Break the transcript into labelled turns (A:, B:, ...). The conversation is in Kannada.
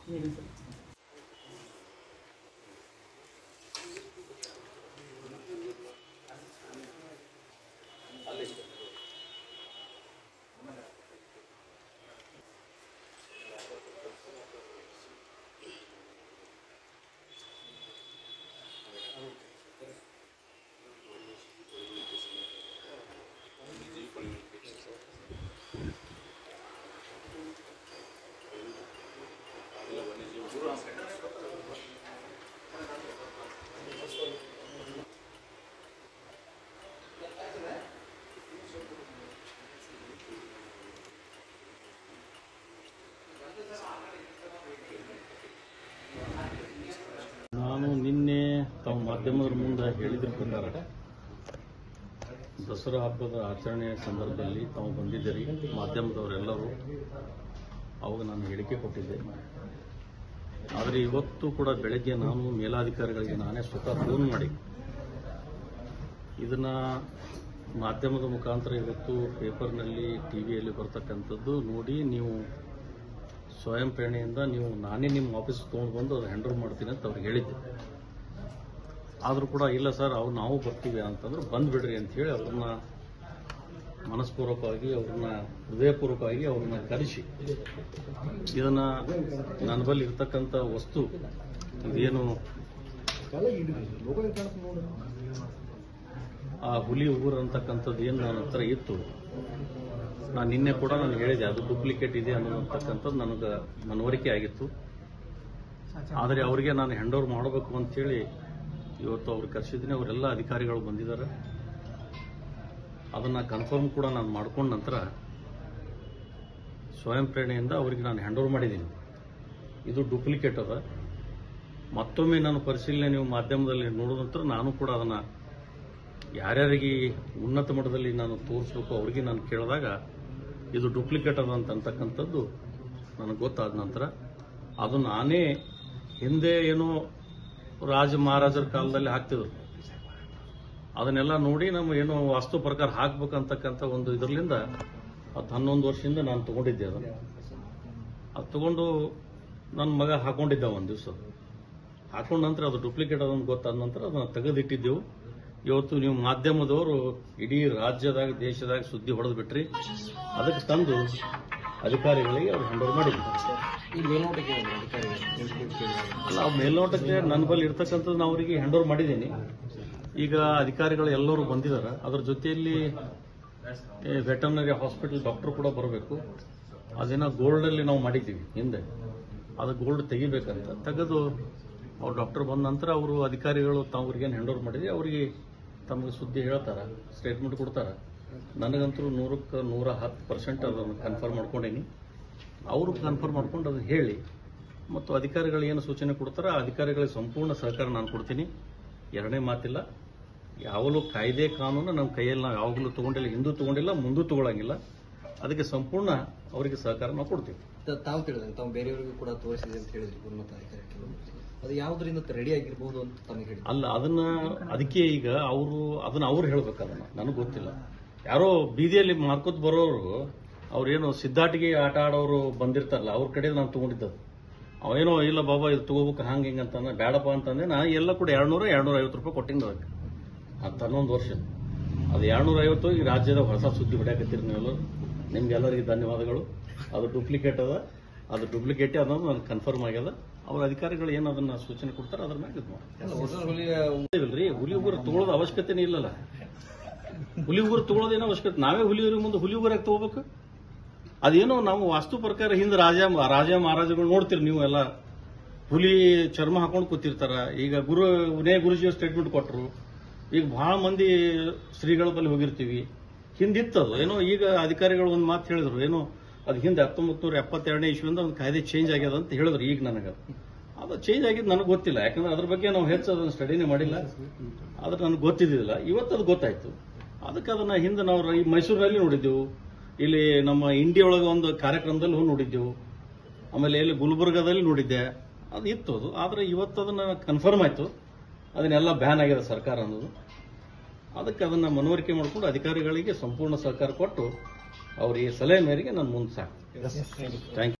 A: ಹೇಳಿ ಸರ್
B: ನಾನು ನಿನ್ನೆ ತಾವು ಮಾಧ್ಯಮದ ಮುಂದೆ ಹೇಳಿದ್ರ ಪ್ರಕಾರ ದಸರಾ ಹಬ್ಬದ ಆಚರಣೆಯ ಸಂದರ್ಭದಲ್ಲಿ ತಾವು ಬಂದಿದ್ದೀರಿ ಮಾಧ್ಯಮದವರೆಲ್ಲರೂ ಅವಾಗ ನಾನು ಹೇಳಿಕೆ ಕೊಟ್ಟಿದ್ದೆ ಆದರೆ ಇವತ್ತು ಕೂಡ ಬೆಳಗ್ಗೆ ನಾನು ಮೇಲಾಧಿಕಾರಿಗಳಿಗೆ ನಾನೇ ಸ್ವತಃ ಫೋನ್ ಮಾಡಿ ಇದನ್ನ ಮಾಧ್ಯಮದ ಮುಖಾಂತರ ಇವತ್ತು ಪೇಪರ್ನಲ್ಲಿ ಟಿ ವಿಯಲ್ಲಿ ಬರ್ತಕ್ಕಂಥದ್ದು ನೋಡಿ ನೀವು ಸ್ವಯಂ ಪ್ರೇರಣೆಯಿಂದ ನೀವು ನಾನೇ ನಿಮ್ಮ ಆಫೀಸ್ ತೊಗೊಂಡು ಬಂದು ಅದು ಹ್ಯಾಂಡಲ್ ಮಾಡ್ತೀನಿ ಅಂತ ಅವ್ರಿಗೆ ಹೇಳಿದ್ದೆ ಆದರೂ ಕೂಡ ಇಲ್ಲ ಸರ್ ಅವ್ರು ನಾವು ಬರ್ತೀವಿ ಅಂತಂದ್ರೆ ಬಂದ್ಬಿಡ್ರಿ ಅಂತ ಹೇಳಿ ಅವ್ರನ್ನ ಮನಸ್ಪೂರ್ವಕವಾಗಿ ಅವ್ರನ್ನ ಹೃದಯಪೂರ್ವಕವಾಗಿ ಅವ್ರನ್ನ ಕರೆಸಿ ಇದನ್ನ ನನ್ನ ಬಳಿ ಇರ್ತಕ್ಕಂಥ ವಸ್ತು ಇದೇನು ಆ ಹುಲಿ ಉಗುರು ಅಂತಕ್ಕಂಥದ್ದು ಏನು ನನ್ನ ಹತ್ರ ಇತ್ತು ನಾನು ನಿನ್ನೆ ಕೂಡ ನಾನು ಹೇಳಿದೆ ಅದು ಡೂಪ್ಲಿಕೇಟ್ ಇದೆ ಅನ್ನೋತಕ್ಕಂಥದ್ದು ನನಗೆ ಮನವರಿಕೆ ಆಗಿತ್ತು ಆದರೆ ಅವರಿಗೆ ನಾನು ಹ್ಯಾಂಡ್ ಓವರ್ ಮಾಡಬೇಕು ಅಂತೇಳಿ ಇವತ್ತು ಅವ್ರು ಕರೆಸಿದ್ದೀನಿ ಅವರೆಲ್ಲ ಅಧಿಕಾರಿಗಳು ಬಂದಿದ್ದಾರೆ ಅದನ್ನು ಕನ್ಫರ್ಮ್ ಕೂಡ ನಾನು ಮಾಡ್ಕೊಂಡ ನಂತರ ಸ್ವಯಂ ಪ್ರೇರಣೆಯಿಂದ ಅವರಿಗೆ ನಾನು ಹ್ಯಾಂಡ್ ಓವರ್ ಮಾಡಿದ್ದೀನಿ ಇದು ಡೂಪ್ಲಿಕೇಟ್ ಅದ ಮತ್ತೊಮ್ಮೆ ನಾನು ಪರಿಶೀಲನೆ ನೀವು ಮಾಧ್ಯಮದಲ್ಲಿ ನೋಡಿದ ನಂತರ ನಾನು ಕೂಡ ಅದನ್ನು ಯಾರ್ಯಾರಿಗೆ ಉನ್ನತ ಮಟ್ಟದಲ್ಲಿ ನಾನು ತೋರಿಸ್ಬೇಕು ಅವ್ರಿಗೆ ನಾನು ಕೇಳಿದಾಗ ಇದು ಡೂಪ್ಲಿಕೇಟ್ ಅದ ಅಂತ ಅಂತಕ್ಕಂಥದ್ದು ನನಗೆ ಗೊತ್ತಾದ ನಂತರ ಅದು ನಾನೇ ಹಿಂದೆ ಏನೋ ರಾಜ ಮಹಾರಾಜರ ಕಾಲದಲ್ಲಿ ಹಾಕ್ತಿದ್ರು ಅದನ್ನೆಲ್ಲ ನೋಡಿ ನಮ್ಮ ಏನೋ ವಾಸ್ತು ಪ್ರಕಾರ ಹಾಕ್ಬೇಕಂತಕ್ಕಂಥ ಒಂದು ಇದರಿಂದ ಹತ್ತು ಹನ್ನೊಂದು ವರ್ಷದಿಂದ ನಾನು ತಗೊಂಡಿದ್ದೆ ಅದನ್ನು ಅದು ತಗೊಂಡು ನನ್ನ ಮಗ ಹಾಕೊಂಡಿದ್ದ ಒಂದು ದಿವಸ ಹಾಕೊಂಡ ನಂತರ ಅದು ಡೂಪ್ಲಿಕೇಟ್ ಅದಂತ ಗೊತ್ತಾದ ನಂತರ ಅದನ್ನು ತೆಗೆದಿಟ್ಟಿದ್ದೆವು ಇವತ್ತು ನೀವು ಮಾಧ್ಯಮದವರು ಇಡೀ ರಾಜ್ಯದಾಗ ದೇಶದಾಗ ಸುದ್ದಿ ಹೊಡೆದು ಬಿಟ್ರಿ ಅದಕ್ಕೆ ತಂದು ಅಧಿಕಾರಿಗಳಿಗೆ ಅವ್ರು ಹ್ಯಾಂಡ್ ಓವರ್ ಮಾಡಿದ್ರು
C: ಈ ಮೇಲ್ನೋಟಕ್ಕೆ ಏನಿದೆ ಅಧಿಕಾರಿಗಳು ನಿಮ್ಗೆ ಕೇಳಿದಾಗ?
B: ಅಲ್ಲ ಆ ಮೇಲ್ನೋಟಕ್ಕೆ ನನ್ನ ಬಳಿ ಇರ್ತಕ್ಕಂಥದ್ದು ನಾನು ಅವರಿಗೆ ಹ್ಯಾಂಡ್ ಓವರ್ ಮಾಡಿದ್ದೀನಿ ಈಗ ಅಧಿಕಾರಿಗಳು ಎಲ್ಲರೂ ಬಂದಿದ್ದಾರೆ ಅದ್ರ ಜೊತೆಯಲ್ಲಿ ವೆಟರ್ನರಿ ಹಾಸ್ಪಿಟಲ್ ಡಾಕ್ಟರ್ ಕೂಡ ಬರಬೇಕು ಅದೇನೋ ಗೋಲ್ಡಲ್ಲಿ ನಾವು ಮಾಡಿದ್ದೀವಿ ಹಿಂದೆ ಅದು ಗೋಲ್ಡ್ ತೆಗಿಬೇಕಂತ ತೆಗೆದು ಅವ್ರು ಡಾಕ್ಟರ್ ಬಂದ ನಂತರ ಅವರು ಅಧಿಕಾರಿಗಳು ತಾವ್ರಿಗೇನು ಹ್ಯಾಂಡ್ ಓವರ್ ಮಾಡಿದ್ವಿ ಅವರಿಗೆ ತಮಗೆ ಸುದ್ದಿ ಹೇಳ್ತಾರೆ ಸ್ಟೇಟ್ಮೆಂಟ್ ಕೊಡ್ತಾರೆ ನನಗಂತೂ ನೂರಕ್ಕೆ ನೂರ ಹತ್ತು ಪರ್ಸೆಂಟ್ ಅದನ್ನು ಕನ್ಫರ್ಮ್ ಮಾಡ್ಕೊಂಡೀನಿ ಅವರು ಕನ್ಫರ್ಮ್ ಮಾಡ್ಕೊಂಡು ಅದು ಹೇಳಿ ಮತ್ತು ಅಧಿಕಾರಿಗಳು ಏನು ಸೂಚನೆ ಕೊಡ್ತಾರೋ ಆ ಅಧಿಕಾರಿಗಳಿಗೆ ಸಂಪೂರ್ಣ ಸಹಕಾರ ನಾನು ಕೊಡ್ತೀನಿ ಎರಡನೇ ಮಾತಿಲ್ಲ ಯಾವಾಗಲೂ ಕಾಯ್ದೆ ಕಾನೂನು ನಮ್ಮ ಕೈಯಲ್ಲಿ ನಾವು ಯಾವಾಗಲೂ ತಗೊಂಡಿಲ್ಲ ಹಿಂದೂ ತಗೊಂಡಿಲ್ಲ ಮುಂದೂ ತಗೊಳಂಗಿಲ್ಲ ಅದಕ್ಕೆ ಸಂಪೂರ್ಣ ಅವರಿಗೆ ಸಹಕಾರ ನಾವು ಕೊಡ್ತೀವಿ
C: ತ- ತಾವು ತಿಳಿದಂಗೆ ತಾವು ಬೇರೆಯವರಿಗೂ ಕೂಡ ತೋರಿಸಿದೆ ಅಂತ ಹೇಳಿದ್ರಿ ಉನ್ನತ ಅಧಿಕಾರಿಗಳು ಅದು ಯಾವುದರಿಂದ ರೆಡಿ ಆಗಿರ್ಬೋದು ಅಂತ ತಮಗೆ ಹೇಳಿ
B: ಅಲ್ಲ ಅದನ್ನ ಅದಕ್ಕೆ ಈಗ ಅವರು ಅದನ್ನ ಅವ್ರು ಹೇಳ್ಬೇಕು ಅದನ್ನ ನನಗೆ ಗೊತ್ತಿಲ್ಲ ಯಾರೋ ಬೀದಿಯಲ್ಲಿ ಮಾರ್ಕೋತ್ ಬರೋರು ಅವ್ರೇನು ಸಿದ್ಧಾಟಿಗೆ ಆಟ ಆಡೋರು ಬಂದಿರ್ತಾರಲ್ಲ ಅವ್ರ ಕಡೆ ನಾನು ತಗೊಂಡಿದ್ದದು ಅವೇನೋ ಇಲ್ಲ ಬಾಬಾ ಇದು ತಗೋಬೇಕು ಹಂಗೆ ಹಿಂಗೆ ಅಂತಂದ ಬೇಡಪ್ಪ ಅಂತಂದ್ರೆ ನಾ ಎಲ್ಲ ಕೂಡ ಎರಡ್ನೂರ ಎರಡ್ನೂರ ಐವತ್ತು ರೂಪಾಯಿ ಕೊಟ್ಟಿದ್ದ ಅದಕ್ಕೆ ಹತ್ತು ಹನ್ನೊಂದು ವರ್ಷ ಅದು ಎರಡ್ನೂರ ಐವತ್ತು ಈ ರಾಜ್ಯದ ಹೊಸ ಸುದ್ದಿ ಹೊಡ್ಯಾಕತ್ತೀರಿ ನೀವೆಲ್ಲ ನಿಮ್ಗೆಲ್ಲರಿಗೆ ಧನ್ಯವಾದಗಳು ಅದು ಡೂಪ್ಲಿಕೇಟ್ ಅದ ಅದು ಡೂಪ್ಲಿಕೇಟ್ ಅನ್ನೋದು ನನಗೆ ಕನ್ಫರ್ಮ್ ಆಗ್ಯದ ಅವ್ರ ಅಧಿಕಾರಿಗಳು ಏನು ಅದನ್ನ ಸೂಚನೆ ಕೊಡ್ತಾರೆ ಅದ್ರ ಮ್ಯಾಗ ಇದು ಮಾಡಿ
C: ಹೊಸ ಹುಲಿಯ
B: ಇಲ್ರಿ ಹುಲಿ ಉಗುರು ತಗೊಳ್ಳೋದು ಅವಶ್ಯಕತೆನೇ ಇಲ್ಲಲ್ಲ ಹುಲಿ ಉಗುರು ತಗೊಳ್ಳೋದೇನೋ ಅವಶ್ಯಕತೆ ನಾವೇ ಹುಲಿ ಉಗುರು ಮುಂದೆ ಹುಲಿ ಉಗುರು ಯಾಕೆ ತಗೋಬೇಕು ಅದೇನೋ ನಾವು ವಾಸ್ತು ಪ್ರಕಾರ ಹಿಂದೆ ರಾಜ ರಾಜ ಮಹಾರಾಜಗಳು ನೋಡ್ತೀರಿ ನೀವು ಎಲ್ಲ ಹುಲಿ ಚರ್ಮ ಹಾಕೊಂಡು ಕೂತಿರ್ತಾರ ಈಗ ಗುರು ಉನೇ ಗುರುಜಿ ಸ್ಟೇಟ್ಮೆಂಟ್ ಕೊಟ್ಟರು ಈಗ ಬಹಳ ಮಂದಿ ಶ್ರೀಗಳ ಬಳಿ ಹೋಗಿರ್ತೀವಿ ಹಿಂದಿತ್ತದು ಏನೋ ಈಗ ಅಧಿಕಾರಿಗಳು ಒಂದು ಮಾತು ಹೇಳಿದ್ರು ಏನೋ ಅದು ಹಿಂದೆ ಹತ್ತೊಂಬತ್ತು ನೂರ ಎಪ್ಪತ್ತೆರಡನೇ ಇಸ್ವಿಯಿಂದ ಒಂದು ಕಾಯ್ದೆ ಚೇಂಜ್ ಆಗ್ಯದ ಅಂತ ಹೇಳಿದ್ರು ಈಗ ನನಗೆ ಅದು ಚೇಂಜ್ ಆಗಿದ್ದು ನನಗೆ ಗೊತ್ತಿಲ್ಲ ಯಾಕಂದ್ರೆ ಅದ್ರ ಬಗ್ಗೆ ನಾವು ಹೆಚ್ಚು ಅದನ್ನು ಸ್ಟಡಿನೇ ಮಾಡಿಲ್ಲ ಆದ್ರೆ ನನಗೆ ಗೊತ್ತಿದ್ದಿಲ್ಲ ಇವತ್ತು ಅದು ಗೊತ್ತಾಯ್ತು ಅದಕ್ಕೆ ಅದನ್ನ ಹಿಂದೆ ನಾವು ಈ ಮೈಸೂರಿನಲ್ಲಿ ನೋಡಿದ್ದೆವು ಇಲ್ಲಿ ನಮ್ಮ ಇಂಡಿಯಾ ಒಳಗೆ ಒಂದು ಕಾರ್ಯಕ್ರಮದಲ್ಲಿ ಹೋಗಿ ನೋಡಿದ್ದೆವು ಆಮೇಲೆ ಇಲ್ಲಿ ಗುಲ್ಬರ್ಗಾದಲ್ಲಿ ನೋಡಿದ್ದೆ ಅದು ಇತ್ತು ಅದು ಆದರೆ ಇವತ್ತು ಅದನ್ನ ಕನ್ಫರ್ಮ್ ಆಯ್ತು ಅದನ್ನೆಲ್ಲ ಬ್ಯಾನ್ ಆಗಿದೆ ಸರ್ಕಾರ ಅನ್ನೋದು ಅದಕ್ಕೆ ಅದನ್ನ ಮನವರಿಕೆ ಮಾಡಿಕೊಂಡು ಅಧಿಕಾರಿಗಳಿಗೆ ಸಂಪೂರ್ಣ ಸಹಕಾರ ಕೊಟ್ಟು ಅವ್ರ ಈ ಸಲಹೆ ಮೇರೆಗೆ ನಾನು ಮುಂದೆ ಸಾಕು ಥ್ಯಾಂಕ್ ಯು